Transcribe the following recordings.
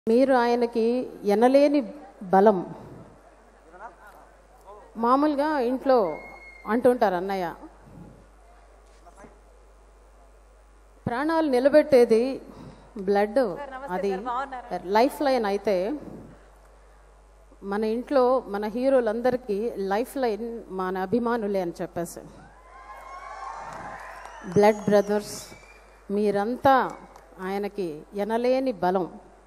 మీరు ఆయనకి ఎనలేని బలం మామూలుగా ఇంట్లో అంటుంటారు అన్నయ్య ప్రాణాలు నిలబెట్టేది బ్లడ్ అది లైఫ్ లైన్ అయితే మన ఇంట్లో మన హీరోలందరికీ లైఫ్ లైన్ మన అభిమానులే అని చెప్పేసి బ్లడ్ బ్రదర్స్ మీరంతా ఆయనకి ఎనలేని బలం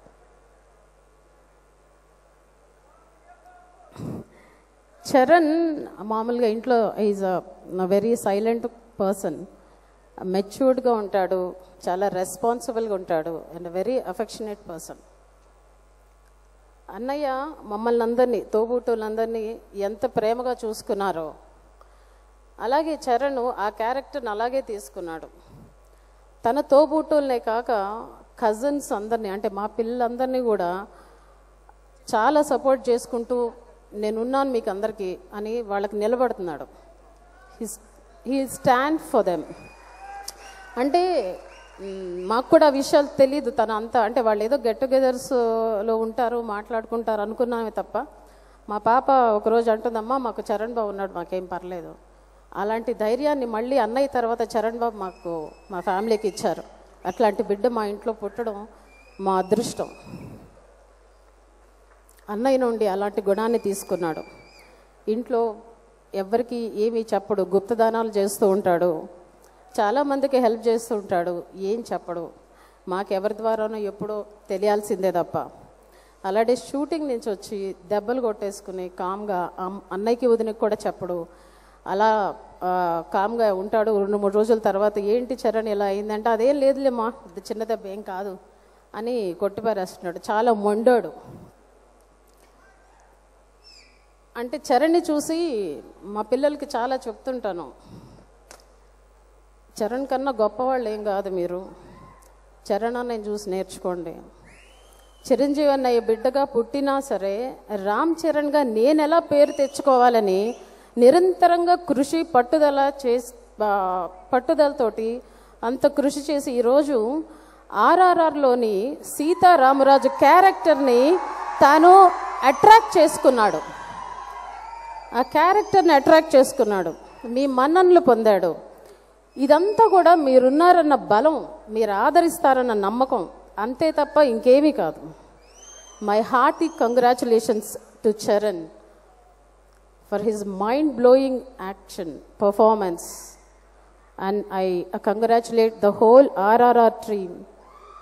చరణ్ మామూలుగా ఇంట్లో is a very silent person మెచ్యూర్డ్గా ఉంటాడు చాలా రెస్పాన్సిబుల్గా ఉంటాడు అండ్ వెరీ అఫెక్షనేట్ పర్సన్ అన్నయ్య మమ్మల్ని అందరినీ తోబుట్టులందరినీ ఎంత ప్రేమగా చూసుకున్నారో అలాగే చరణ్ ఆ క్యారెక్టర్ని అలాగే తీసుకున్నాడు తన తోబుట్టులనే కాక కజిన్స్ అందరినీ అంటే మా పిల్లలందరినీ కూడా చాలా సపోర్ట్ చేసుకుంటూ నేనున్నాను మీకు అందరికీ అని వాళ్ళకి నిలబడుతున్నాడు హీ స్టాండ్ ఫర్ దెమ్ అంటే మ్, మాకు కూడా ఆ విషయాలు తెలియదు తన అంతా అంటే వాళ్ళు ఏదో గెట్ టుగెదర్స్లో ఉంటారు మాట్లాడుకుంటారు అనుకున్నామే తప్ప మా పాప ఒకరోజు అంటుందమ్మా మాకు చరణ్ బాబు ఉన్నాడు మాకేం పర్లేదు అలాంటి ధైర్యాన్ని మళ్ళీ అన్నయ్య తర్వాత చరణ్ బాబు మాకు మా ఫ్యామిలీకి ఇచ్చారు అట్లాంటి బిడ్డ మా ఇంట్లో పుట్టడం మా అదృష్టం అన్నయ్య నుండి అలాంటి గుణాన్ని తీసుకున్నాడు ఇంట్లో ఎవరికి ఏమీ చెప్పడు గుప్తదానాలు చేస్తూ ఉంటాడు చాలామందికి హెల్ప్ చేస్తూ ఉంటాడు ఏం చెప్పడు మాకెవరి ద్వారానో ఎప్పుడో తెలియాల్సిందే తప్ప అలాంటి షూటింగ్ నుంచి వచ్చి దెబ్బలు కొట్టేసుకుని కామ్గా అమ్- అన్నయ్యకి వదినకి కూడా చెప్పడు అలా ఆ, కామ్గా ఉంటాడు రెండు మూడు రోజుల తర్వాత ఏంటి చరణ్ ఇలా అయిందంటే అదేం లేదులేమ్మా ఇది చిన్న దెబ్బ ఏం కాదు అని కొట్టిపారేస్తున్నాడు చాలా మొండాడు అంటే చరణ్ని చూసి మా పిల్లలకి చాలా చెప్తుంటాను చరణ్ కన్నా గొప్పవాళ్ళు ఏం కాదు మీరు చరణ్ అన్నయ్య చూసి నేర్చుకోండి చిరంజీవి అన్నయ్య బిడ్డగా పుట్టినా సరే రామ్ చరణ్గా నేను ఎలా పేరు తెచ్చుకోవాలని నిరంతరంగా కృషి పట్టుదల చేసి ఆ, పట్టుదలతోటి అంత కృషి చేసి ఈరోజు ఆర్ఆర్ఆర్లోని సీతారామరాజు క్యారెక్టర్ని తాను అట్రాక్ట్ చేసుకున్నాడు ఆ క్యారెక్టర్ని అట్రాక్ట్ చేసుకున్నాడు మీ మన్ననలు పొందాడు ఇదంతా కూడా మీరున్నారన్న బలం మీరు ఆదరిస్తారన్న నమ్మకం అంతే తప్ప ఇంకేమీ కాదు my hearty congratulations to Charan for his mind blowing action performance and I congratulate the whole RRR team